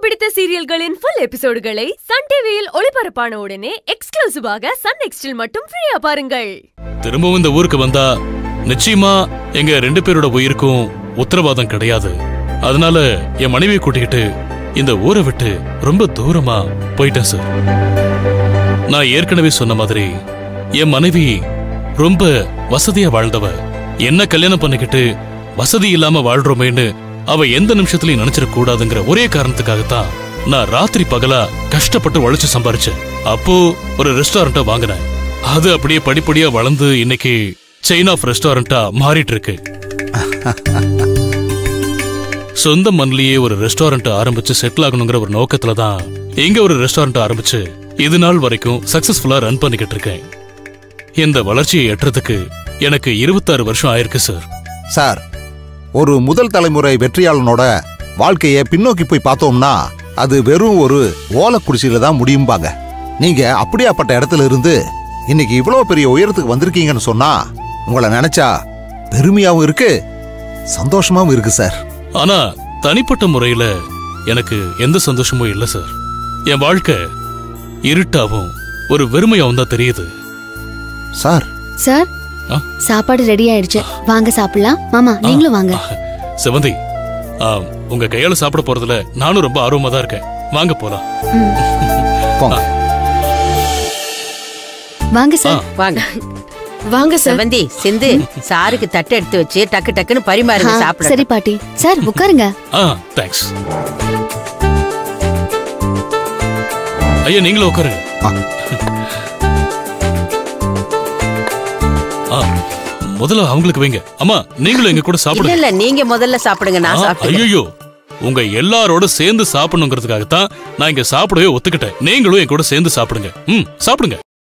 பிடித்த சீரியல்களின் full எபிசோடுகளை Sun டிவியில் ஒளிபரப்பான உடனே எக்ஸ்க்ளூசிவாக சன் நெக்ஸ்டில் மட்டும் ஃப்ரீயா பாருங்கள் திரும்பவும் இந்த ஊருக்கு வந்தா நிச்சயமா எங்க ரெண்டு பேரோட உயிருக்கும் உத்தரவாதம் கிடையாது அதனால என் மனைவியை கூட்டிக்கிட்டு இந்த ஊரை விட்டு ரொம்ப தூரமா போயிட்டேன் சார் நான் ஏற்கனவே சொன்ன மாதிரி என் மனைவி ரொம்ப வசதியா வாழ்ந்தவ என்ன கல்யாணம் பண்ணிக்கிட்டு வசதி இல்லாம வாழ்றோமேன்னு அவ எந்த நிமிஷத்துலயும் நினைச்சிடக் கூடாதுங்கிற ஒரே காரணத்துக்காகத்தான் நான் ராத்திரி பகலா கஷ்டப்பட்டு உழைச்சு சம்பாரிச்சேன் அப்போ ஒரு ரெஸ்டாரண்ட்டை வாங்கினேன் அது அப்படியே படிப்படியா வளர்ந்து இன்னைக்கு செயின் ஆஃப் ரெஸ்டாரண்டா மாறிட்டு இருக்கு சொந்த மண்ணிலேயே ஒரு ரெஸ்டாரண்ட் ஆரம்பிச்சு செட்டில் ஆகணுங்கிற ஒரு நோக்கத்துல தான் இங்க ஒரு ரெஸ்டாரண்ட் ஆரம்பிச்சு இது நாள் வரைக்கும் சக்சஸ்ஃபுல்லா ரன் பண்ணிக்கிட்டு இருக்கேன் இந்த வளர்ச்சியை எட்டுறதுக்கு எனக்கு இருபத்தாறு வருஷம் ஆயிருக்கு சார் சார் ஒரு முதல் தலைமுறை வெற்றியாளனோட வாழ்க்கையை பின்னோக்கி போய் பார்த்தோம்னா அது வெறும் ஒரு ஓலக்குடிசையில தான் முடியும்பாங்க நீங்க அப்படியாப்பட்ட இடத்துல இருந்து இன்னைக்கு இவ்வளவு பெரிய உயரத்துக்கு வந்திருக்கீங்கன்னு சொன்னா உங்களை நினைச்சா பெருமையாவும் இருக்கு சந்தோஷமாவும் இருக்கு சார் ஆனா தனிப்பட்ட முறையில எனக்கு எந்த சந்தோஷமும் இல்ல சார் என் வாழ்க்கை இருட்டாவும் ஒரு வெறுமையாவும் தான் தெரியுது சார் சார் ஆ? சாப்பாடு ரெடி ஆயிடுச்சு வாங்க சாப்பிடலாம் மாமா நீங்களும் வாங்க செவந்தி ஆ, உங்க கையால சாப்பிட போறதுல நானும் ரொம்ப ஆர்வமா தான் இருக்கேன் வாங்க போலாம் போங்க வாங்க ஆ, சார் வாங்க வாங்க சார் செவந்தி சிந்து சாருக்கு தட்டு எடுத்து வச்சு டக்கு டக்குன்னு பரிமாறுங்க ஆ, சாப்பிட சரி பாட்டி சார் உட்காருங்க ஆ தேங்க்ஸ் ஐயா நீங்களும் உட்காருங்க ஆ. ஆ, முதல்ல அவங்களுக்கு வைங்க அம்மா நீங்களும் எங்க கூட இல்ல சாப்பிடுங்க இல்ல நீங்க முதல்ல சாப்பிடுங்க நான் சாப்பிடுறேன் ஐயோ உங்க எல்லாரோட சேர்ந்து சாப்பிடணுங்கிறதுக்காகத்தான் நான் இங்க சாப்பிடவே ஒத்துக்கிட்டேன் நீங்களும் என் கூட சேர்ந்து சாப்பிடுங்க ம் சாப்பிடுங்க